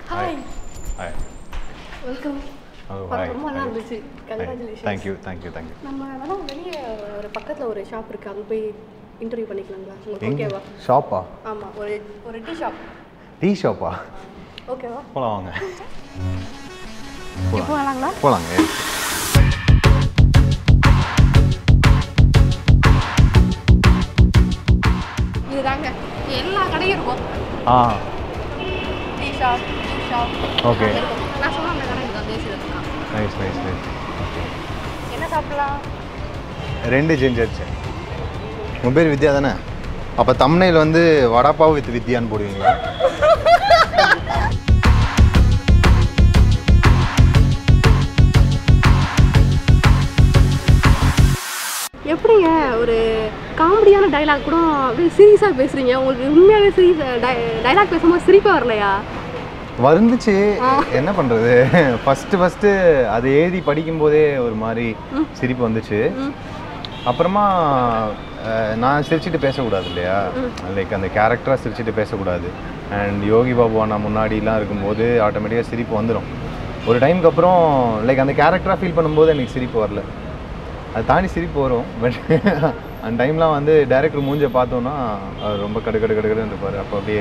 Hi hi welcome Oh, படம் hi. ரொம்ப நல்லா இருந்துச்சு கங்க்ராச்சுலேஷன் தேங்க்யூ தேங்க்யூ தேங்க்யூ நம்ம வேணா வெளியே ஒரு பக்கத்தில் ஒரு ஷாப் இருக்கு அங்கே போய் இன்டர்வியூ பண்ணிக்கலாங்களா உங்களுக்கு எங்க ஓகேவா ஷாப்பா ஆமாம் ஒரு ஒரு டீ ஷாப் டீ ஷாப்பா ஓகேவா போலாம் வாங்க இப்போ வேணாங்களா போலாங்க இதுதாங்க எல்லா கடையும் இருக்கும் ஆ tea shop tea shop Okay. நான் சொன்ன அந்த கடை இதுதான் தேசியில் தான் நைஸ் நைஸ் நைஸ் என்ன சாப்பிடலாம் ரெண்டு செஞ்சாச்சு உங்கள் பேர் வித்யா தானே அப்போ தம்னையில் வந்து வடாப்பாவு வித் வித்யான்னு போடுவீங்களா எப்படிங்க ஒரு காமெடியான டைலாக் கூட அப்படியே சீரியஸாக பேசுறீங்க உங்களுக்கு உண்மையாகவே சீரியஸ் டைலாக் பேசும்போது சிரிப்பா வரலையா வந்துச்சு என்ன பண்ணுறது ஃபஸ்ட்டு ஃபஸ்ட்டு அது எழுதி படிக்கும்போதே ஒரு மாதிரி சிரிப்பு வந்துச்சு அப்புறமா அஹ், நான் சிரிச்சிட்டு பேசக்கூடாது இல்லையா லைக் அந்த கேரக்டராக சிரிச்சிட்டு பேசக்கூடாது அண்ட் யோகி பாபு அண்ணா முன்னாடிலாம் இருக்கும்போது ஆட்டோமேட்டிக்காக சிரிப்பு வந்துடும் ஒரு டைமுக்கு அப்புறம் லைக் அந்த கேரக்டராக ஃபீல் பண்ணும்போது எனக்கு சிரிப்பு வரல அது தாண்டி சிரிப்பு வரும் பட் அந்த டைம்லாம் வந்து டேரக்டர் மூஞ்ச பார்த்தோன்னா அவர் ரொம்ப கடு கடு கடுன்னு இருப்பார் அப்போ அப்படியே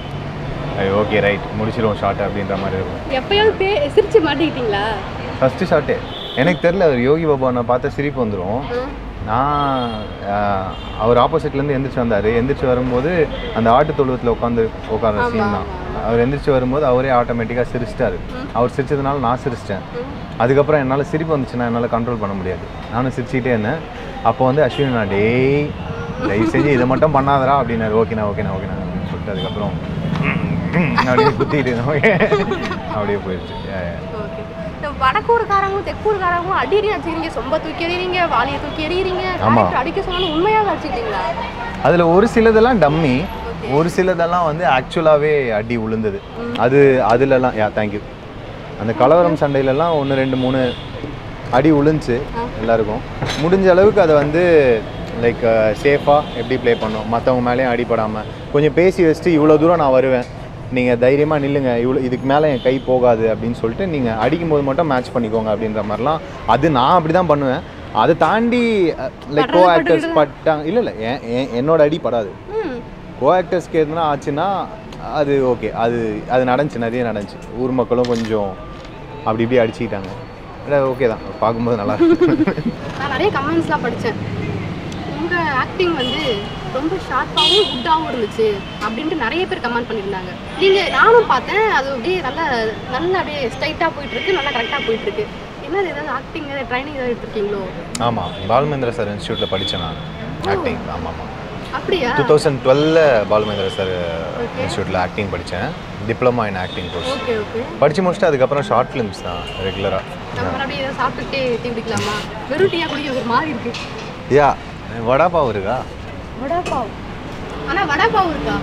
ஓகே ரைட் முடிச்சிருவோம் ஷார்ட் அப்படின்ற மாதிரி இருக்கும் எப்பயாவது பே சிரிச்சு மாட்டிக்கிட்டீங்களா ஃபஸ்ட்டு ஷார்ட்டு எனக்கு தெரில அவர் யோகி பாபா நான் பார்த்தா சிரிப்பு வந்துடும் நான் ஆஹ், அவர் ஆப்போசிட்லேருந்து எந்திரிச்சு வந்தார் எந்திரிச்சு வரும்போது அந்த ஆட்டு தொழுவத்தில் உட்காந்து உட்காந்த சீன் தான் அவர் எந்திரிச்சு வரும்போது அவரே ஆட்டோமேட்டிக்காக சிரிச்சிட்டாரு அவர் சிரிச்சதுனால நான் சிரிச்சிட்டேன் அதுக்கப்புறம் என்னால் சிரிப்பு வந்துச்சுன்னா என்னால் கண்ட்ரோல் பண்ண முடியாது நானும் சிரிச்சுக்கிட்டே இருந்தேன் அப்போ வந்து அஸ்வின் நான் டேய் தயவு செஞ்சு இதை மட்டும் பண்ணாதடா அப்படின்னாரு ஓகேண்ணா ஓகேண்ணா ஓகேண்ணா அப்படின்னு சொல்லிட்டு அதுக்கப்புறம் அப்படியே குத்திட்டு ஓகே அப்படியே போயிடுச்சு Yeah, yeah. ஓகே வடக்கூறுக்காரங்களும் தெக்கூறுக்காரங்களும் அடிரி அடிச்சுக்கிறீங்க சொம்ப தூக்கி எறிகிறீங்க வாளியை தூக்கி எறிகிறீங்க ஆமா. character அடிக்க சொன்னாலும் உண்மையாக அடிச்சுக்கிட்டீங்களா அதில் ஒரு சிலதெல்லாம் டம்மி ஒரு சிலதெல்லாம் வந்து ஆக்சுவலாகவே அடி விழுந்தது அது அதுலலாம் யா தேங்க்யூ அந்த கலவரம் சண்டையிலலாம் ஒன்று ரெண்டு மூணு அடி விழுந்துச்சு எல்லாருக்கும் முடிஞ்ச அளவுக்கு அதை வந்து லைக் சேஃபாக எப்படி ப்ளே பண்ணோம் மற்றவங்க மேலேயும் அடிபடாமல் கொஞ்சம் பேசி வச்சுட்டு இவ்வளோ தூரம் நான் வருவேன் நீங்கள் தைரியமாக நில்லுங்க இவ்வளோ இதுக்கு மேலே என் கை போகாது அப்படின்னு சொல்லிட்டு நீங்கள் அடிக்கும்போது மட்டும் மேட்ச் பண்ணிக்கோங்க அப்படின்ற மாதிரிலாம் அது நான் அப்படி தான் பண்ணுவேன் அதை தாண்டி லைக் கோ ஆக்டர்ஸ் பட்டாங்க இல்லை இல்லை என் என்- என்னோட அடி படாது ம் கோ ஆக்டர்ஸ்க்கு எதுனா ஆச்சுன்னா அது ஓகே அது அது நடந்துச்சு நிறைய நடந்துச்சு ஊர் மக்களும் கொஞ்சம் அப்படி இப்படி அடிச்சுக்கிட்டாங்க ஓகே தான் பார்க்கும்போது நல்லா இருக்கு நான் நிறைய கமெண்ட்ஸ்லாம் படித்தேன் உங்கள் ஆக்டிங் வந்து ரொம்ப ஷார்ப்பாகவும் குட்டாகவும் இருந்துச்சு அப்படின்ட்டு நிறைய பேர் கமெண்ட் பண்ணியிருந்தாங்க நீங்கள் நானும் பார்த்தேன் அது அப்படியே நல்லா நல்லா அப்படியே ஸ்ட்ரைட்டாக போயிட்டுருக்கு நல்லா கரெக்டாக போயிட்டுருக்கு என்னது ஏதாவது ஆக்டிங் ஏதாவது ட்ரைனிங் ஏதாவது எடுத்திருக்கீங்களோ ஆமாம் பாலுமேந்திர சார் இன்ஸ்டியூட்டில் படித்தேன் நான் ஆக்டிங் ஆமாம் ஆமாம் அப்படியா டூ தௌசண்ட் டுவெல்ல பாலுமேந்திர சார் இன்ஸ்டியூட்டில் ஆக்டிங் படித்தேன் diploma in acting course okay okay படித்து முடிச்சுட்டு அதுக்கப்புறம் ஷார்ட் ஃபிலிம்ஸ் தான் ரெகுலராக நம்ம அப்படியே ஏதாவது சாப்பிட்டுட்டே டீ குடிக்கலாமா வெறும் டீயாக குடிக்க ஒரு மாதிரி இருக்கு யா வடாப்பாவு இருக்கா வடாபாவ் ஆனால் வடாபாவ் இருக்கா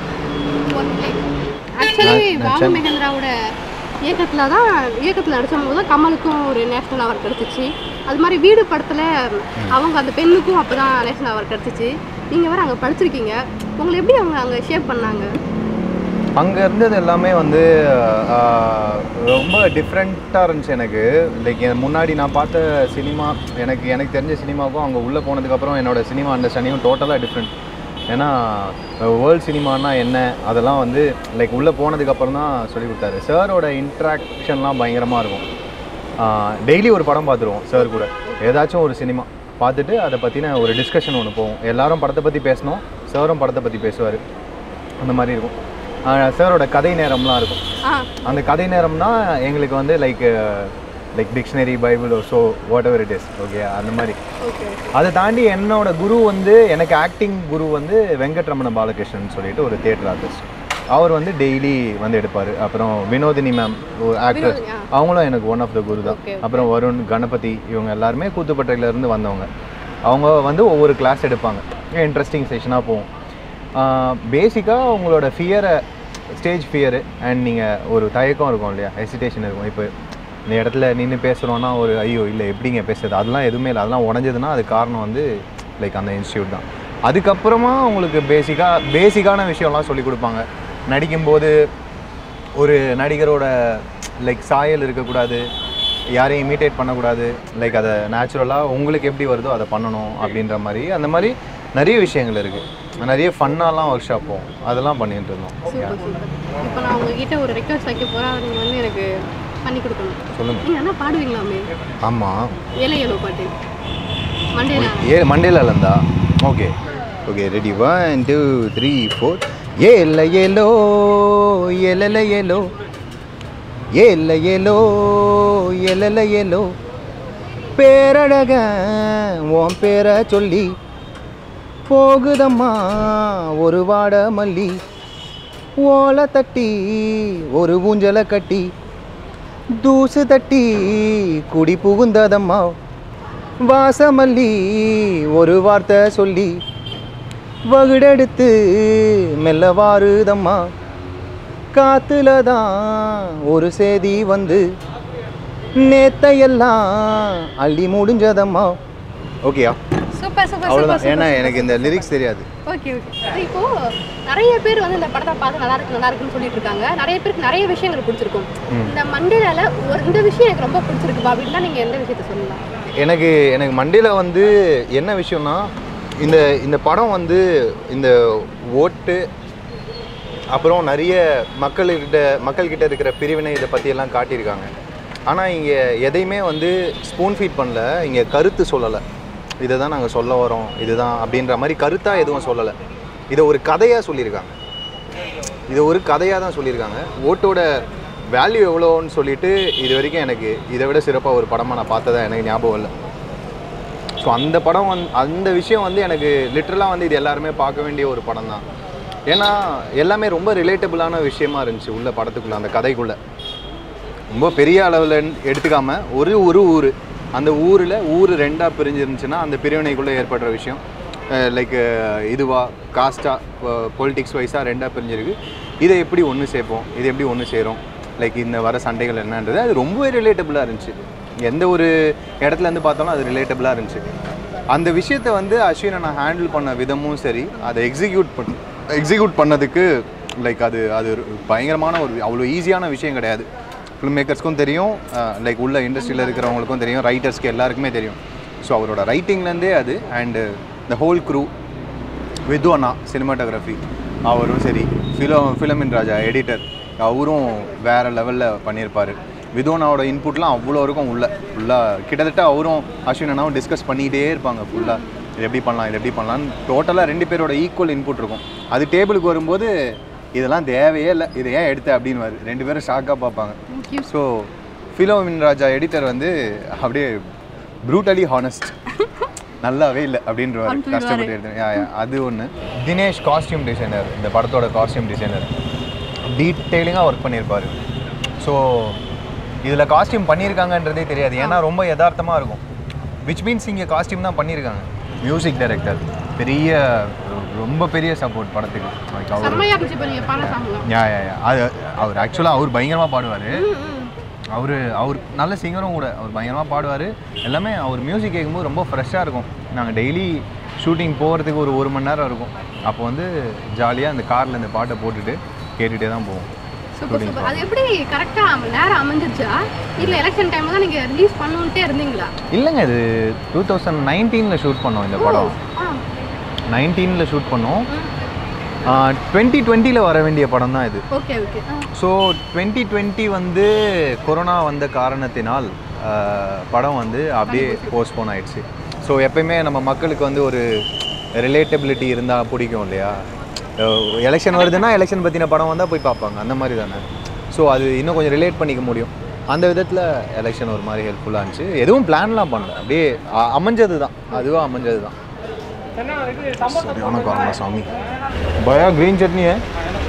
ஆக்சுவலி நான் பாபு சென்- மகேந்திராவோட இயக்கத்தில் தான் இயக்கத்தில் நடிச்சும் போது தான் கமலுக்கும் ஒரு நேஷனல் அவார்ட் கிடச்சிச்சு அது மாதிரி வீடு படத்தில் அவங்க அந்த பெண்ணுக்கும் அப்போ தான் நேஷனல் அவார்ட் கிடச்சிச்சு நீங்கள் வேறு அங்கே படிச்சிருக்கீங்க உங்களை எப்படி அவங்க அங்கே ஷேப் பண்ணாங்க அங்கே இருந்தது எல்லாமே வந்து ஆஹ், ரொம்ப டிஃப்ரெண்ட்டாக இருந்துச்சு எனக்கு லைக் முன்னாடி நான் பார்த்த சினிமா எனக்கு எனக்கு தெரிஞ்ச சினிமாவுக்கும் அங்கே உள்ளே போனதுக்கப்புறம் என்னோட சினிமா அண்டர்ஸ்டாண்டிங்கும் டோட்டலாக டிஃப்ரெண்ட் ஏன்னா வேர்ல்ட் சினிமானா என்ன அதெல்லாம் வந்து லைக் உள்ளே போனதுக்கப்புறம் தான் சொல்லி கொடுத்தாரு சாரோட இன்ட்ராக்ஷன்லாம் பயங்கரமாக இருக்கும் டெய்லி ஒரு படம் பார்த்துருவோம் சார் கூட ஏதாச்சும் ஒரு சினிமா பார்த்துட்டு அதை பற்றின ஒரு டிஸ்கஷன் ஒன்று போகும் எல்லாரும் படத்தை பற்றி பேசணும் சாரும் படத்தை பற்றி பேசுவார் அந்த மாதிரி இருக்கும் சாரோட கதை நேரம்லாம் இருக்கும் ஆ அந்த கதை நேரம் தான் எங்களுக்கு வந்து like like dictionary bible so whatever it is okay அந்த மாதிரி ஓகே அதை தாண்டி என்னோட குரு வந்து எனக்கு ஆக்டிங் குரு வந்து வெங்கட்ரமண பாலகிருஷ்ணன் சொல்லிட்டு ஒரு தியேட்டர் ஆர்டிஸ்ட் அவர் வந்து டெய்லி வந்து எடுப்பார் அப்புறம் வினோதினி மேம் ஒரு ஆக்டர் வினோதினி, ஆ. அவங்களும் எனக்கு ஒன் ஆஃப் த குரு தான் Okay, அப்புறம் வருண் கணபதி இவங்க எல்லாருமே கூத்துப்பட்டையில இருந்து வந்தவங்க அவங்க வந்து ஒவ்வொரு கிளாஸ் எடுப்பாங்க இன்ட்ரெஸ்டிங் செஷனாக போகும் பேசிக்காக உங்களோட ஃபியரை ஸ்டேஜ் ஃபியரு அண்ட் நீங்கள் ஒரு தயக்கம் இருக்கும் இல்லையா ஹெசிடேஷன் இருக்கும் இப்போ இந்த இடத்துல நின்று பேசுகிறோன்னா ஒரு ஐயோ இல்லை எப்படிங்க பேசுறது அதெல்லாம் எதுவுமே இல்லை அதெல்லாம் உடஞ்சதுன்னா அது காரணம் வந்து லைக் அந்த இன்ஸ்டியூட் தான் அதுக்கப்புறமா உங்களுக்கு பேசிக்காக பேசிக்கான விஷயம்லாம் சொல்லி கொடுப்பாங்க நடிக்கும்போது ஒரு நடிகரோட லைக் சாயல் இருக்கக்கூடாது யாரையும் இமிட்டேட் பண்ணக்கூடாது லைக் அதை நேச்சுரலாக உங்களுக்கு எப்படி வருதோ அதை பண்ணணும் அப்படின்ற மாதிரி அந்த மாதிரி நிறைய விஷயங்கள் இருக்குது நிறைய ஃபன்னாலாம் ஒர்க் ஷாப் போகும் அதெல்லாம் பண்ணிட்டு இருந்தோம் சூப்பர் சூப்பர் இப்போ நான் உங்ககிட்ட ஒரு ரெக்வஸ்ட் வைக்க போகிறேன் அதை நீங்கள் வந்து எனக்கு பண்ணி கொடுக்கணும் சொல்லுங்கள் நீங்கள் என்ன பாடுவீங்களாமே ஆமாம் ஏழை ஏழோ பாட்டு மண்டேல ஏ மண்டேலால இருந்தா okay okay ready one two three four ஏல ஏலோ எலல ஏலோ ஏல ஏலோ எலல ஏலோ பேரழக உன் பேரை சொல்லி போகுதம்மா ஒரு வாட மல்லி ஓலை தட்டி ஒரு ஊஞ்சலை கட்டி தூசு தட்டி குடி புகுந்ததம்மா வாசமல்லி ஒரு வார்த்தை சொல்லி வகுடெடுத்து மெல்ல வாருதம்மா காத்துல தான் ஒரு செய்தி வந்து நேத்தையெல்லாம் அள்ளி முடிஞ்சதம்மா ஓகேயா சூப்பர் சூப்பர் அவ்வளோதான் சூப்பர் ஏன்னா எனக்கு இந்த லிரிக்ஸ் தெரியாது ஓகே ஓகே இப்போ நிறைய பேர் வந்து இந்த படத்தை பார்த்து நல்லா இருக்கு நல்லா இருக்குன்னு சொல்லிட்டு இருக்காங்க நிறைய பேருக்கு நிறைய விஷயங்கள் பிடிச்சிருக்கும் இந்த மண்டேலால ஒரு இந்த விஷயம் எனக்கு ரொம்ப பிடிச்சிருக்குப்பா அப்படின்னா நீங்க எந்த விஷயத்த சொல்லலாம் எனக்கு எனக்கு மண்டியில் வந்து என்ன விஷயம்னா இந்த இந்த படம் வந்து இந்த ஓட்டு அப்புறம் நிறைய மக்கள்கிட்ட மக்கள்கிட்ட இருக்கிற பிரிவினை இதை பற்றியெல்லாம் காட்டியிருக்காங்க ஆனால் இங்கே எதையுமே வந்து ஸ்பூன் ஃபீட் பண்ணல இங்கே கருத்து சொல்லலை இதை தான் நாங்கள் சொல்ல வரோம் இதுதான் அப்படின்ற மாதிரி கருத்தாக எதுவும் சொல்லலை இதை ஒரு கதையாக சொல்லியிருக்காங்க இது ஒரு கதையாக தான் சொல்லியிருக்காங்க ஓட்டோட வேல்யூ எவ்வளோன்னு சொல்லிட்டு இது வரைக்கும் எனக்கு இதை விட சிறப்பாக ஒரு படமாக நான் பார்த்ததா எனக்கு ஞாபகம் இல்லை ஸோ அந்த படம் வந்து அந்த விஷயம் வந்து எனக்கு லிட்ரலாக வந்து இது எல்லாருமே பார்க்க வேண்டிய ஒரு படம் தான் ஏன்னா எல்லாமே ரொம்ப ரிலேட்டபிளான விஷயமா இருந்துச்சு உள்ள படத்துக்குள்ளே அந்த கதைக்குள்ளே ரொம்ப பெரிய அளவில் எடுத்துக்காம ஒரு ஒரு ஊர் அந்த ஊரில் ஊர் ரெண்டாக பிரிஞ்சிருந்துச்சுன்னா அந்த பிரிவினைக்குள்ளே ஏற்படுற விஷயம் லைக் இதுவா காஸ்ட்டாக பொலிட்டிக்ஸ் வைஸாக ரெண்டாக பிரிஞ்சிருக்கு இதை எப்படி ஒன்று சேர்ப்போம் இதை எப்படி ஒன்று சேரும் லைக் இந்த வர சண்டைகள் என்னன்றது அது ரொம்பவே ரிலேட்டபிளாக இருந்துச்சு எந்த ஒரு இடத்துல இருந்து பார்த்தாலும் அது ரிலேட்டபிளாக இருந்துச்சு அந்த விஷயத்தை வந்து அஸ்வினை நான் ஹேண்டில் பண்ண விதமும் சரி அதை எக்ஸிக்யூட் பண்ண எக்ஸிக்யூட் பண்ணதுக்கு லைக் அது அது ஒரு பயங்கரமான ஒரு அவ்வளோ ஈஸியான விஷயம் கிடையாது ஃபிலிம் மேக்கர்ஸ்க்கும் தெரியும் லைக் உள்ள இண்டஸ்ட்ரியில் இருக்கிறவங்களுக்கும் தெரியும் ரைட்டர்ஸ்க்கு எல்லாருக்குமே தெரியும் ஸோ அவரோட ரைட்டிங்லேருந்தே அது and the whole crew with அண்ணா சினிமாட்டோகிராஃபி அவரும் சரி ஃபிலோ ஃபிலமின் ராஜா எடிட்டர் அவரும் வேறு லெவலில் பண்ணியிருப்பார் விதோனாவோட இன்புட்லாம் அவ்வளோ இருக்கும் உள்ள ஃபுல்லாக கிட்டத்தட்ட அவரும் அஸ்வின் அண்ணாவும் டிஸ்கஸ் பண்ணிக்கிட்டே இருப்பாங்க ஃபுல்லாக இது எப்படி பண்ணலாம் இது எப்படி பண்ணலாம்னு டோட்டலாக ரெண்டு பேரோட ஈக்குவல் இன்புட் இருக்கும் அது டேபிளுக்கு வரும்போது இதெல்லாம் தேவையே இல்லை இதை ஏன் எடுத்த அப்படின்னு ரெண்டு பேரும் ஷாக்காக பார்ப்பாங்க thank you so Philomin Raja editor வந்து அப்படியே ப்ரூட்டலி ஹானஸ்ட் நல்லாவே இல்லை அப்படின்றவாரு Confident கஷ்டப்பட்டு எடுத்து யா, யா, அது ஒன்று தினேஷ் காஸ்டியூம் டிசைனர் இந்த படத்தோட காஸ்டியூம் டிசைனர் டீட்டெயிலிங்காக ஒர்க் பண்ணியிருப்பார் ஸோ இதில் காஸ்டியூம் பண்ணியிருக்காங்கன்றதே தெரியாது ஏன்னா ரொம்ப யதார்த்தமாக இருக்கும் விச் மீன்ஸ் இங்கே காஸ்டியூம் தான் பண்ணியிருக்காங்க மியூசிக் டைரக்டர் பெரிய ரொம்ப பெரிய சப்போர்ட் படத்துக்கு Like அவர் செம்மையா இருந்துச்சு இப்போ நீங்க பாட சாங்கலாம் யா யா யா அது அவர் ஆக்சுவலாக அவர் பயங்கரமாக பாடுவார் அவர் அவர் நல்ல சிங்கரும் கூட அவர் பயங்கரமாக பாடுவார் எல்லாமே அவர் மியூசிக் கேட்கும்போது ரொம்ப ஃப்ரெஷ்ஷாக இருக்கும் நாங்கள் டெய்லி ஷூட்டிங் போகிறதுக்கு ஒரு ஒரு மணி நேரம் இருக்கும் அப்போ வந்து ஜாலியாக அந்த காரில் இந்த பாட்டை போட்டுட்டு கேட்டுகிட்டே தான் போவோம் சூப்பர் சூப்பர் அது எப்படி கரெக்டா நேரம் அமைஞ்சிருச்சா இல்ல எலெக்ஷன் டைம்ல தான் நீங்க ரிலீஸ் பண்ணுன்ட்டே இருந்தீங்களா இல்லைங்க இது டூ தௌசண்ட் நைன்டீனில் ஷூட் பண்ணோம் இந்த படம் ஆ நைன்டீனில் ஷூட் பண்ணோம் டுவெண்ட்டி டுவெண்ட்டியில் வர வேண்டிய படம் தான் இது okay okay so twenty twenty வந்து கொரோனா வந்த காரணத்தினால் ஆஹ், படம் வந்து அப்படியே போஸ்ட்போன் ஆயிடுச்சு ஸோ எப்பயுமே நம்ம மக்களுக்கு வந்து ஒரு ரிலேட்டபிலிட்டி இருந்தால் பிடிக்கும் இல்லையா எலெக்ஷன் வருதுன்னா எலெக்ஷன் பற்றின படம் வந்தால் போய் பார்ப்பாங்க அந்த மாதிரி தானே ஸோ அது இன்னும் கொஞ்சம் ரிலேட் பண்ணிக்க முடியும் அந்த விதத்தில் எலெக்ஷன் ஒரு மாதிரி ஹெல்ப்ஃபுல்லாக இருந்துச்சு எதுவும் பிளான்லாம் பண்ணல அப்படியே அ- அமைஞ்சது தான் அதுவாக அமைஞ்சது தான் சரியான காரணம் சாமி பயா க்ரீன் சட்னி है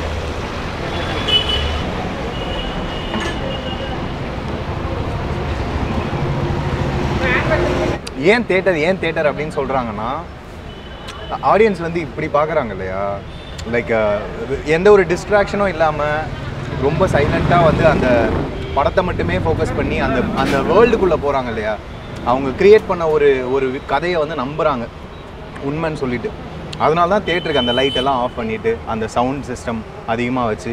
ஏன் தேட்டர் ஏன் தேட்டர் அப்படின்னு சொல்கிறாங்கன்னா ஆடியன்ஸ் வந்து இப்படி பார்க்குறாங்க இல்லையா லைக் எந்த ஒரு டிஸ்ட்ராக்ஷனும் இல்லாமல் ரொம்ப சைலண்ட்டாக வந்து அந்த படத்தை மட்டுமே ஃபோக்கஸ் பண்ணி அந்த அந்த வேர்ல்டுக்குள்ளே போகிறாங்க இல்லையா அவங்க கிரியேட் பண்ண ஒரு ஒரு கதையை வந்து நம்புகிறாங்க உண்மைன்னு சொல்லிட்டு அதனால தான் தேட்டருக்கு அந்த லைட் எல்லாம் ஆஃப் பண்ணிவிட்டு அந்த சவுண்ட் சிஸ்டம் அதிகமாக வச்சு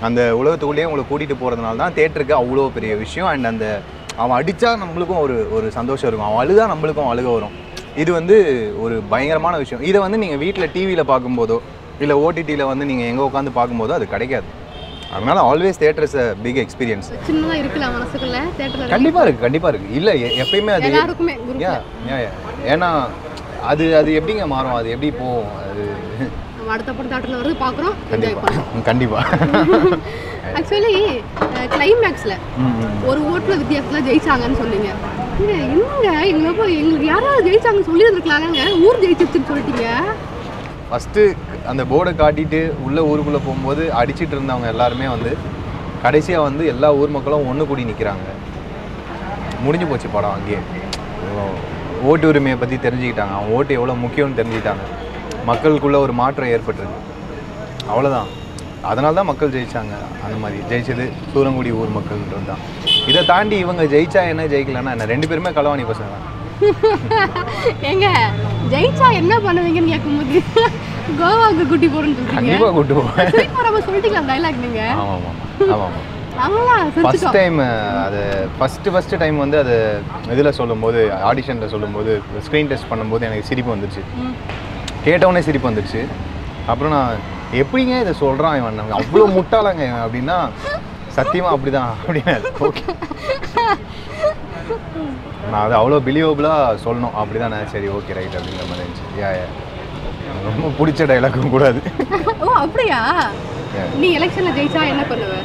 அந்த உலகத்துக்குள்ளேயே உங்களை கூட்டிகிட்டு போகிறதுனால தான் தேட்டருக்கு அவ்வளோ பெரிய விஷயம் அண்ட் அந்த அவன் அடித்தா நம்மளுக்கும் ஒரு ஒரு சந்தோஷம் இருக்கும் அவன் அழுதா நம்மளுக்கும் அழுக வரும் இது வந்து ஒரு பயங்கரமான விஷயம் இதை வந்து நீங்கள் வீட்டில் டிவியில் பார்க்கும்போதோ இல்லை ஓடிடியில் வந்து நீங்கள் எங்கே உட்காந்து பார்க்கும்போதோ அது கிடைக்காது அதனால always theatre is a big experience சின்னதா இருக்கலாம் மனசுக்குள்ள தேட்டர்ல கண்டிப்பாக இருக்குது கண்டிப்பாக இருக்குது இல்லை எப்பயுமே அது எல்லாருக்குமே குரூப் யா யா யா. ஏன்னா அது அது எப்படிங்க மாறும் அது எப்படி போகும் அது நம்ம அடுத்த படம் தேட்டர்ல வருது பாக்குறோம் என்ஜாய் பண்ணோம் கண்டிப்பாக கண்டிப்பாக ஆக்சுவலி கிளைமேக்ஸ்ல ஒரு ஓட்டுல வித்தியாசத்துல ஜெயிச்சாங்கன்னு சொன்னீங்க இல்ல என்னங்க எங்களை போய் எங்களுக்கு யாராவது ஜெயிச்சாங்கன்னு சொல்லி இருந்திருக்கலாங்க ஊர் ஜெயிச்சிருச்சுன்னு சொல்லிட்டீங்க ஃபஸ்ட்டு அந்த போர்டை காட்டிட்டு உள்ளே ஊருக்குள்ளே போகும்போது அடிச்சிட்டு இருந்தவங்க எல்லாருமே வந்து கடைசியாக வந்து எல்லா ஊர் மக்களும் ஒன்று கூடி நிற்கிறாங்க முடிஞ்சு போச்சு படம் அங்கேயே ஓ- ஓட்டு உரிமையை பற்றி தெரிஞ்சுக்கிட்டாங்க அவன் ஓட்டு எவ்வளோ முக்கியம்னு தெரிஞ்சுக்கிட்டாங்க மக்களுக்குள்ள ஒரு மாற்றம் ஏற்பட்டிருக்கு அவ்வளோதான் அதனால தான் மக்கள் ஜெயிச்சாங்க அந்த மாதிரி ஜெயிச்சது சூரங்குடி ஊர் மக்கள்ன்றது தான் இதை தாண்டி இவங்க ஜெயிச்சா என்ன ஜெயிக்கலன்னா என்ன ரெண்டு பேருமே களவாணி பசங்க தான் ஏங்க ஜெயிச்சா என்ன பண்ணுவீங்கன்னு கேட்கும்போது கோவாவுக்கு குட்டி போறேன்னு சொல்றீங்க கண்டிப்பாக கூட்டு போவேன் ஸ்வீட் போறாம சொல்லிட்டீங்களா டைலாக் நீங்க ஆமாம் ஆமாம் ஆமாம் ஆமாம் நாங்களா ஃபஸ்ட் சிரிச்சிட்டோம் டைம் அது ஃபஸ்ட்டு ஃபஸ்ட்டு டைம் வந்து அது இதில் சொல்லும்போது ஆடிஷனில் சொல்லும்போது ஸ்க்ரீன் டெஸ்ட் பண்ணும்போது எனக்கு சிரிப்பு வந்துச்சு ம். கேட்டவுடனே சிரிப்பு வந்துச்சு அப்புறம் நான் எப்படிங்க இதை சொல்கிறான் இவன் நம்ம அவ்வளோ முட்டாளாங்க இவன் அப்படின்னா சத்தியமாக அப்படிதான் அப்படின்னு ஓகே நான் அது அவ்வளோ பிலீவபுளாக சொல்லணும் அப்படி தான் சரி ஓகே ரைட் அப்படிங்கிற மாதிரி இருந்துச்சு யா யா எனக்கு ரொம்ப பிடிச்ச டைலாக்கும் கூடாது ஓ அப்படியா Yeah. நீ எலெக்ஷன்ல ஜெயிச்சா என்ன பண்ணுவ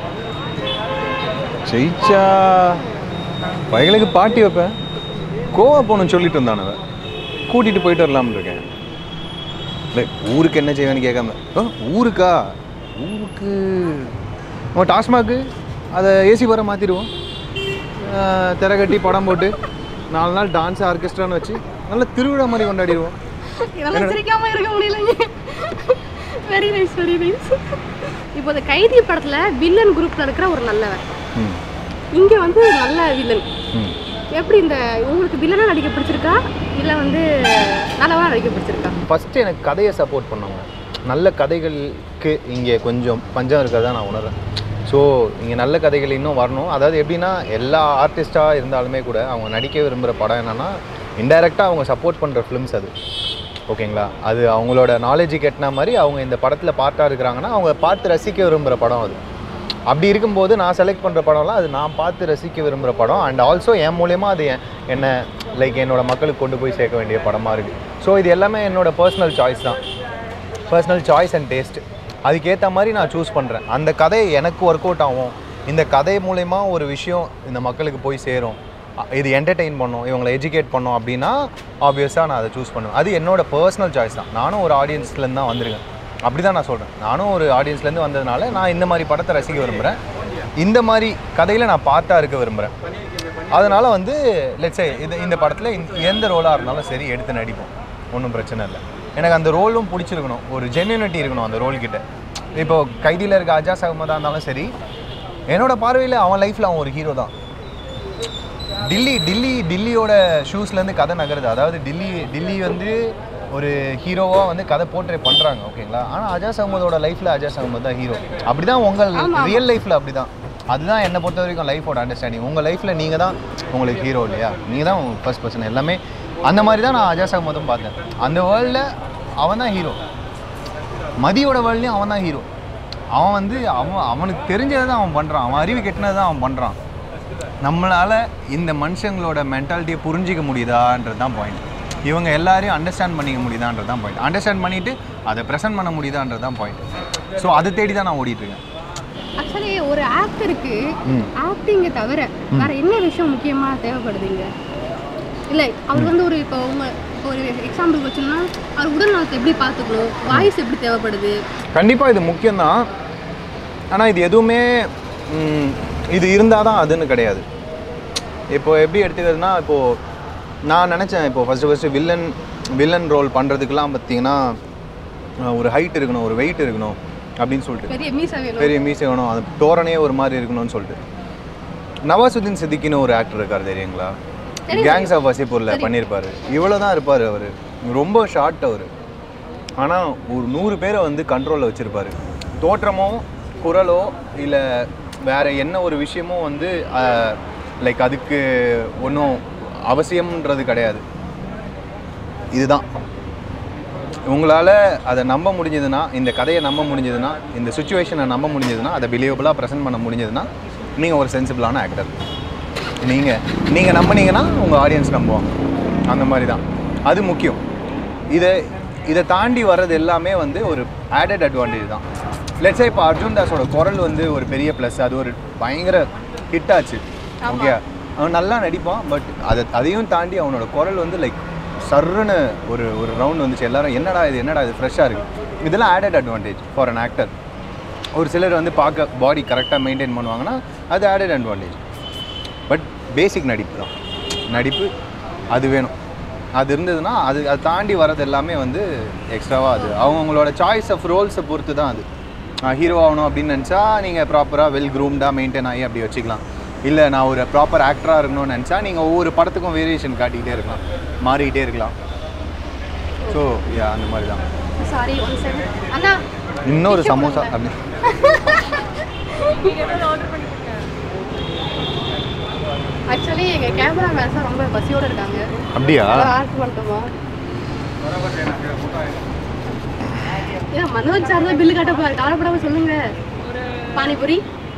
ஜெயிச்சா பையனுக்கு பாட்டி வைப்பேன் கோவா போகணும்னு சொல்லிட்டு இருந்தானவன் கூட்டிகிட்டு போயிட்டு வரலாம்னு இருக்கேன் இல்லை ஊருக்கு என்ன செய்வேன்னு கேட்காம "ஆ, ஊருக்கா ஊருக்கு நம்ம டாஸ்மாக்கு அதை ஏசி வர மாற்றிடுவோம் திரை கட்டி படம் போட்டு நாலு நாள் டான்ஸ் ஆர்கெஸ்ட்ரான்னு வச்சு நல்ல திருவிழா மாதிரி கொண்டாடிடுவோம் இதெல்லாம் சிரிக்காம இருக்க முடியலங்க வெரி நைஸ் வெரி நைஸ் இப்போ இந்த கைதி படத்துல வில்லன் குரூப்ல இருக்கிற ஒரு நல்லவன் ம் இங்க வந்து ஒரு நல்ல வில்லன் ம் எப்படி இந்த உங்களுக்கு வில்லனா நடிக்க பிடிச்சிருக்கா இல்ல வந்து நல்லவனா நடிக்க பிடிச்சிருக்கா ஃபஸ்ட்டு எனக்கு கதையை சப்போர்ட் பண்ணவங்க நல்ல கதைகளுக்கு இங்கே கொஞ்சம் பஞ்சம் இருக்கிறதா நான் உணர்றேன் ஸோ இங்கே நல்ல கதைகள் இன்னும் வரணும் அதாவது எப்படின்னா எல்லா ஆர்டிஸ்ட்டாக இருந்தாலுமே கூட அவங்க நடிக்க விரும்புகிற படம் என்னென்னா இன்டைரக்டாக அவங்க சப்போர்ட் பண்ணுற ஃபிலிம்ஸ் அது ஓகேங்களா அது அவங்களோட நாலேஜுக்கு எட்டின மாதிரி அவங்க இந்த படத்தில் பார்ட்டாக இருக்கிறாங்கன்னா அவங்க பார்த்து ரசிக்க விரும்புகிற படம் அது அப்படி இருக்கும்போது நான் செலக்ட் பண்ணுற படம்லாம் அது நான் பார்த்து ரசிக்க விரும்புகிற படம் அண்ட் ஆல்சோ என் மூலயமா அது என் என்ன லைக் என்னோட மக்களுக்கு கொண்டு போய் சேர்க்க வேண்டிய படமாக இருக்குது ஸோ இது எல்லாமே என்னோட பர்சனல் சாய்ஸ் தான் பர்சனல் சாய்ஸ் அண்ட் டேஸ்ட் அதுக்கேற்ற மாதிரி நான் சூஸ் பண்ணுறேன் அந்த கதை எனக்கு ஒர்க் அவுட் ஆகும் இந்த கதை மூலயமா ஒரு விஷயம் இந்த மக்களுக்கு போய் சேரும் அ- இது என்டர்டெயின் பண்ணும் இவங்களை எஜுகேட் பண்ணும் அப்படின்னா ஆப்வியஸாக நான் அதை சூஸ் பண்ணுவேன் அது என்னோட பர்சனல் சாய்ஸ் தான் நானும் ஒரு ஆடியன்ஸ்லேருந்து தான் வந்திருக்கேன் அப்படி தான் நான் சொல்கிறேன் நானும் ஒரு ஆடியன்ஸ்லேருந்து வந்ததுனால நான் இந்த மாதிரி படத்தை ரசிக்க விரும்புகிறேன் இந்த மாதிரி கதையில் நான் பார்ட்டாக இருக்க விரும்புகிறேன் அதனால் வந்து லெட்ஸே இது இந்த படத்தில் எந்த ரோலாக இருந்தாலும் சரி எடுத்து நடிப்போம் ஒன்றும் பிரச்சனை இல்லை எனக்கு அந்த ரோலும் பிடிச்சிருக்கணும் ஒரு ஜென்யூனிட்டி இருக்கணும் அந்த ரோல் கிட்ட இப்போ கைதியில் இருக்க அஜாஸ் அகமதாக இருந்தாலும் சரி என்னோட பார்வையில் அவன் லைஃப்பில் அவன் ஒரு ஹீரோ தான் டில்லி டில்லி டில்லியோட ஷூஸ்லேருந்து கதை நகருது அதாவது டில்லி டில்லி வந்து ஒரு ஹீரோவாக வந்து கதை போர்ட்ரே பண்ணுறாங்க ஓகேங்களா ஆனால் அஜாஸ் அகமதோட லைஃப்பில் அஜாஸ் அகமது தான் ஹீரோ அப்படி தான் உங்கள் ரியல் லைஃப்பில் அப்படி தான் அதுதான் என்னை பொறுத்த வரைக்கும் லைஃபோட அண்டர்ஸ்டாண்டிங் உங்கள் லைஃப்பில் நீங்கள் தான் உங்களுக்கு ஹீரோ இல்லையா நீங்கள் தான் ஃபர்ஸ்ட் பர்சன் எல்லாமே அந்த மாதிரி தான் நான் அஜாஸ் அகமதும் பார்த்தேன் அந்த வேர்ல்டில் அவன் தான் ஹீரோ மதியோட வேர்ல்ட்லேயும் அவன் தான் ஹீரோ அவன் வந்து அவன் அவனுக்கு தெரிஞ்சதை தான் அவன் பண்ணுறான் அவன் அறிவு கெட்டினதை தான் அவன் பண்ணுறான் நம்மளால் இந்த மனுஷங்களோட மென்டாலிட்டியை புரிஞ்சிக்க முடியுதான்றது தான் பாயிண்ட் இவங்க எல்லாரையும் அண்டர்ஸ்டாண்ட் பண்ணிக்க முடியுதான்றது தான் பாயிண்ட் அண்டர்ஸ்டாண்ட் பண்ணிவிட்டு அதை ப்ரெசென்ட் பண்ண முடியுதான்றது தான் பாயிண்ட் ஸோ அதை தேடி தான் நான் ஓடிட்டு இருக்கேன் ஆக்சுவலி ஒரு ஆக்டருக்கு ம். ஆக்டிங்கை தவிர வேற என்ன விஷயம் முக்கியமா தேவைப்படுதுங்க இல்லை அவர் வந்து ஒரு இப்போ உங்க இப்போ ஒரு எக்ஸாம்பிள் வச்சோம்னா அவர் உடல் நலத்தை எப்படி பார்த்துக்கணும் வாய்ஸ் எப்படி தேவைப்படுது கண்டிப்பாக இது முக்கியம்தான் ஆனால் இது எதுவுமே ம், இது இருந்தால் தான் அதுன்னு கிடையாது இப்போ எப்படி எடுத்துக்கிறதுனா இப்போது நான் நினச்சேன் இப்போ first first villain villain role பண்ணுறதுக்கெலாம் பார்த்தீங்கன்னா அஹ், ஒரு ஹைட் இருக்கணும் ஒரு வெயிட் இருக்கணும் அப்படின்னு சொல்லிட்டு பெரிய மீசா வேணும் பெரிய மீசை வேணும் அது தோரணையே ஒரு மாதிரி இருக்கணும்னு சொல்லிட்டு நவாசுதீன் சித்திக்கின்னு ஒரு ஆக்டர் இருக்கார் தெரியுங்களா கேங்ஸ் ஆஃப் வசிப்பூரில் பண்ணியிருப்பாரு இவ்வளோ தான் இருப்பார் அவர் ரொம்ப ஷார்ட் அவர் ஆனால் ஒரு நூறு பேரை வந்து கண்ட்ரோலில் வச்சுருப்பாரு தோற்றமும் குரலோ இல்லை வேற என்ன ஒரு விஷயமோ வந்து லைக் அதுக்கு ஒன்றும் அவசியம்ன்றது கிடையாது இதுதான் உங்களால் அதை நம்ப முடிஞ்சதுன்னா இந்த கதையை நம்ப முடிஞ்சதுன்னா இந்த சுச்சுவேஷனை நம்ப முடிஞ்சதுன்னா அதை பிலீவபுளாக ப்ரெசென்ட் பண்ண முடிஞ்சதுன்னா நீங்கள் ஒரு சென்சிபிளான ஆக்டர் நீங்கள் நீங்கள் நம்பினீங்கன்னா உங்கள் ஆடியன்ஸ் நம்புவாங்க அந்த மாதிரி தான் அது முக்கியம் இதை இதை தாண்டி வர்றது எல்லாமே வந்து ஒரு ஆடட் அட்வான்டேஜ் தான் லெட்ஸே இப்போ அர்ஜுன் தாஸோட குரல் வந்து ஒரு பெரிய ப்ளஸ் அது ஒரு பயங்கர ஹிட் ஆச்சு ஓகே அவன் நல்லா நடிப்பான் பட் அதை அதையும் தாண்டி அவனோட குரல் வந்து லைக் சர்ருன்னு ஒரு ஒரு ரவுண்ட் வந்துச்சு எல்லாரும் என்னடா இது என்னடா இது ஃப்ரெஷ்ஷாக இருக்குது இதெல்லாம் added advantage for an actor ஒரு சிலர் வந்து பார்க்க பாடி கரெக்டாக மெயின்டைன் பண்ணுவாங்கன்னா அது ஆடட் அட்வான்டேஜ் பட் பேசிக் நடிப்பு தான் நடிப்பு அது வேணும் அது இருந்ததுன்னா அது அதை தாண்டி வர்றது எல்லாமே வந்து எக்ஸ்ட்ராவாக அது அவங்கவுங்களோட சாய்ஸ் ஆஃப் ரோல்ஸை பொறுத்து தான் அது ஹீரோ ஆகணும் அப்படின்னு நினச்சா நீங்கள் ப்ராப்பராக வெல் க்ரூம்டாக மெயின்டைன் ஆகி அப்படி வச்சுக்கலாம் இல்லை நான் ஒரு ப்ராப்பர் ஆக்டராக இருக்கணும்னு நினச்சா நீங்கள் ஒவ்வொரு படத்துக்கும் வேரியேஷன் காட்டிக்கிட்டே இருக்கலாம் மாறிக்கிட்டே இருக்கலாம் ஸோ யா அந்த மாதிரி தான் சாரி ஒன் செகண்ட் அண்ணா இன்னொரு சமோசா அப்படி ஆக்சுவலி எங்க கேமரா மேன்ஸ் ரொம்ப பசியோட இருக்காங்க அப்படியா ஆர்ட் பண்ணட்டுமா ஏன் மனோஜ் சார் தான் பில்லு கட்ட போறாரு கவலைப்படாம சொல்லுங்க பானிபூரி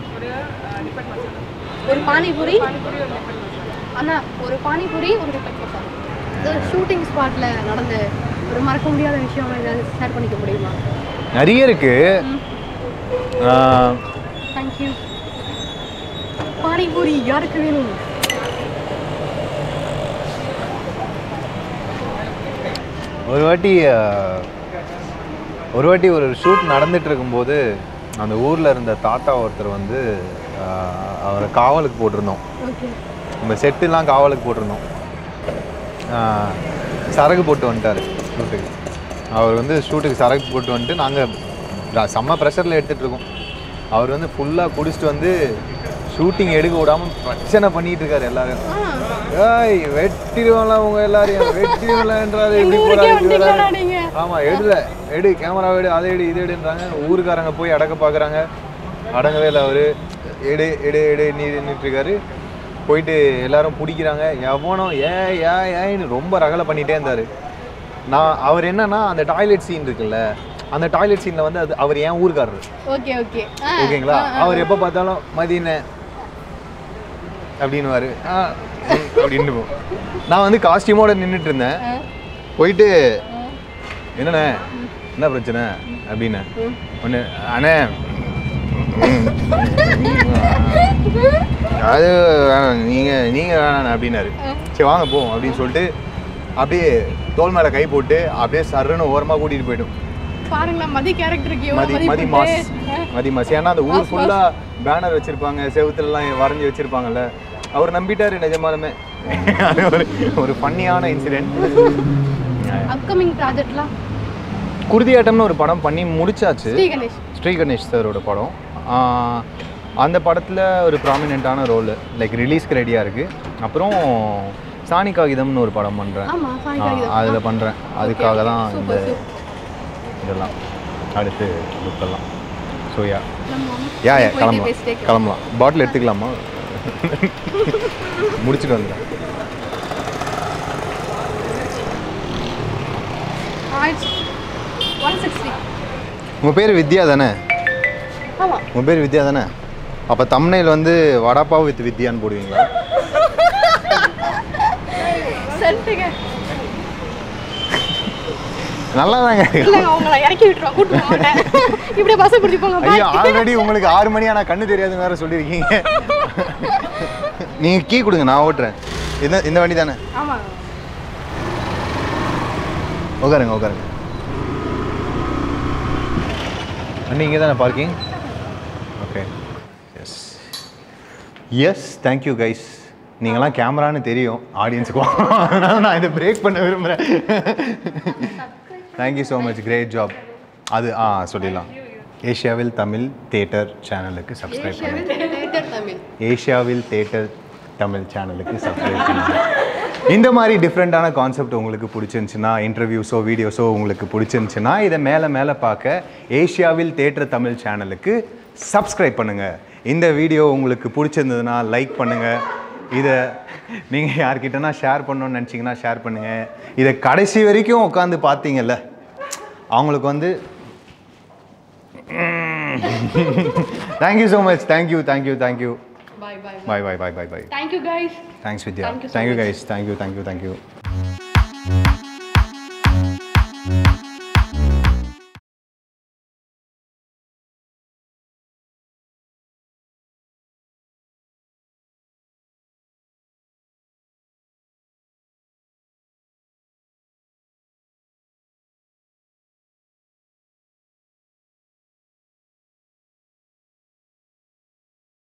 ஒரு பானிபூரி அண்ணா ஒரு பானிபூரி ஒரு டிப்பட் மசாலா இது ஷூட்டிங் ஸ்பாட்ல நடந்த ஒரு மறக்க முடியாத விஷயம் ஏதாவது ஷேர் பண்ணிக்க முடியுமா நிறைய இருக்கு ஆஹ், தேங்க்யூ பானிபூரி யாருக்கு வேணும் ஒரு வாட்டி அஹ், ஒரு வாட்டி ஒரு ஷூட் நடந்துட்டு இருக்கும்போது அந்த ஊரில் இருந்த தாத்தா ஒருத்தர் வந்து அஹ், அவரை காவலுக்கு போட்டிருந்தோம் ஓகே நம்ம செட்டுலாம் காவலுக்கு போட்டிருந்தோம் அஹ், சரகு போட்டு வந்துட்டார் ஷூட்டுக்கு அவர் வந்து ஷூட்டுக்கு சரகு போட்டு வந்துட்டு நாங்கள் செம்ம ப்ரெஷரில் எடுத்துகிட்டு இருக்கோம் அவர் வந்து ஃபுல்லாக குடிச்சிட்டு வந்து ஷூட்டிங் எடுக்க விடாமல் பிரச்சனை பண்ணிட்டு இருக்காரு எல்லாரும் ஏய் வெட்டிடுவாங்களா உங்க எல்லாரையும் வெட்டிடுவாங்கன்றாரு இப்படி போறாரு இப்படி வராரு நீங்க ஆமா எடுல எடு கேமரா எடு அதை எடு இது எடுன்றாங்க ஊருக்காரங்க போய் அடக்க பார்க்குறாங்க அடங்கவே இல்லை அவரு எடு எடு எடு நீ நின்றுட்டு இருக்காரு போயிட்டு எல்லாரும் பிடிக்கிறாங்க எவனும் ஏ ஏ ஏன்னு ரொம்ப ரகலை பண்ணிட்டே இருந்தாரு நான் அவர் என்னன்னா அந்த டாய்லெட் சீன் இருக்குல்ல அந்த டாய்லெட் சீன்ல வந்து அது அவர் ஏன் ஊருக்காரரு ஓகே ஓகே ஓகேங்களா அவர் எப்போ பார்த்தாலும் மதியன அப்படின்னுவாரு ஆ ம், அப்படின்னு போ. நான் வந்து காஸ்டியூமோட நின்றுட்டு இருந்தேன் போயிட்டு என்னண்ணே என்ன பிரச்சனை அப்படின்னு ஒன்று அண்ணே அது வேணாம் நீங்கள் நீங்கள் வேணாண்ணே அப்படின்னாரு சரி வாங்க போவோம் அப்படின்னு சொல்லிட்டு அப்படியே தோல் மேலே கை போட்டு அப்படியே சர்ருன்னு ஓரமாக கூட்டிகிட்டு போயிடும் பாருங்களேன் மதி கேரக்டருக்கு மதி எவ்வளவு மதி மதிப்பு மாஸ் மதி மாஸ் ஏன்னா அந்த ஊர் ஃபுல்லா பேனர் வச்சிருப்பாங்க செவுத்துலலாம் வரைஞ்சி வச்சிருப்பாங்கல்ல அவர் நம்பிட்டாரு நிஜமாலுமே அது ஒரு ஒரு ஃபன்னியான இன்சிடென்ட் அப்கமிங் ப்ராஜெக்ட்லாம் குருதியாட்டம்னு ஒரு படம் பண்ணி முடிச்சாச்சு ஸ்ரீ கணேஷ் ஸ்ரீ கணேஷ் சாரோட படம் ஆஹ் அந்த படத்தில் ஒரு ப்ராமினெண்ட்டான ரோல் லைக் ரிலீஸ்க்கு ரெடியாக இருக்குது அப்புறம் சாணி காகிதம்னு ஒரு படம் பண்ணுறேன் ஆமா சாய் காகிதம் அதில் பண்ணுறேன் அதுக்காக தான் இந்த சூப்பர் சூப்பர் இதெல்லாம் அடுத்து புக்கெல்லாம் ஸோ யா நம்ம யா யா போயிட்டே கிளம்பலாம் பேசிட்டே இருக்கலாம். கிளம்பலாம் பாட்டில் எடுத்துக்கலாமா முடிச்சுட்டு வந்துடுறேன் ஆயிடுச்சு ஒன் சிக்ஸ்டி உங்கள் பேர் வித்யா தானே ஆமா உங்கள் பேர் வித்யா தானே அப்போ தம்னையில் வந்து வடாப்பாவ் வித் வித்யான்னு போடுவீங்களா சென்ட்டுங்க நல்லா தாங்க இல்லைங்க உங்களை இறக்கி விட்டுருவோம் கூட்டு போக மாட்டேன் இப்படியே பஸ் பிடிச்சி போங்க bye. ஐயோ ஆல்ரெடி உங்களுக்கு ஆறு மணி ஆனால் கண்ணு தெரியாதுன்னு வேற சொல்லியிருக்கீங்க நீங்கள் கீ கொடுங்க நான் ஓட்டுறேன் இந்த இந்த வண்டி தானே ஆமா உட்காருங்க உட்காருங்க அண்ணி இங்கே தானே parking okay yes yes thank you guys நீங்களாம் கேமரான்னு தெரியும் ஆடியன்ஸுக்கு அதனால நான் இதை பிரேக் பண்ண விரும்புகிறேன் thank you so much great job அது ஆ சொல்லிடலாம் ஏஷியாவில் தமிழ் தேட்டர் சேனலுக்கு சப்ஸ்கிரைப் பண்ணுங்க தேட்டர் தமிழ் ஏஷியாவில் தேட்டர் தமிழ் சேனலுக்கு சப்ஸ்கிரைப் பண்ணுங்க இந்த மாதிரி டிஃப்ரெண்ட்டான கான்செப்ட் உங்களுக்கு பிடிச்சிருந்துச்சுன்னா இன்டர்வியூஸோ வீடியோஸோ உங்களுக்கு பிடிச்சிருந்துச்சுன்னா இதை மேலே மேலே பார்க்க ஏஷியாவில் தேட்டர் தமிழ் சேனலுக்கு சப்ஸ்கிரைப் பண்ணுங்கள் இந்த வீடியோ உங்களுக்கு பிடிச்சிருந்ததுன்னா லைக் பண்ணுங்கள் இதை நீங்கள் யார்கிட்டனா ஷேர் பண்ணணும்னு நினச்சிங்கன்னா ஷேர் பண்ணுங்கள் இதை கடைசி வரைக்கும் உட்காந்து பார்த்தீங்கல்ல அவங்களுக்கு வந்து thank you so much thank you thank you thank you bye bye bye bye bye bye bye thank you guys thanks Vidya Thank you so thank you much. Guys thank you thank you thank you